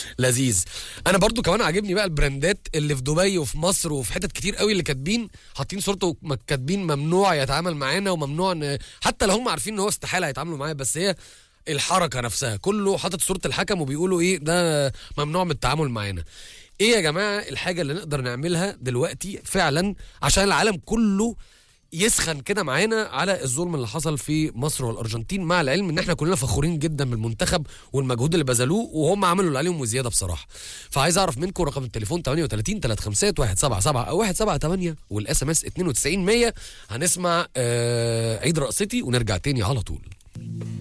لذيذ انا برضو كمان عاجبني بقى البراندات اللي في دبي وفي مصر وفي حتت كتير قوي اللي كاتبين حاطين صورته وم- كاتبين ممنوع يتعامل معانا وممنوع ن... حتى لو هم عارفين ان هو استحاله يتعاملوا معاه بس هي الحركه نفسها كله حاطط صوره الحكم وبيقولوا ايه ده ممنوع من التعامل معانا ايه يا جماعه الحاجه اللي نقدر نعملها دلوقتي فعلا عشان العالم كله يسخن كده معانا على الظلم اللي حصل في مصر والارجنتين مع العلم ان احنا كلنا فخورين جدا بالمنتخب والمجهود اللي بذلوه وهم عملوا اللي عليهم وزياده بصراحه فعايز اعرف منكم رقم التليفون 38 356 177 او 178 والاس ام اس 92 100 هنسمع آه عيد رقصتي ونرجع تاني على طول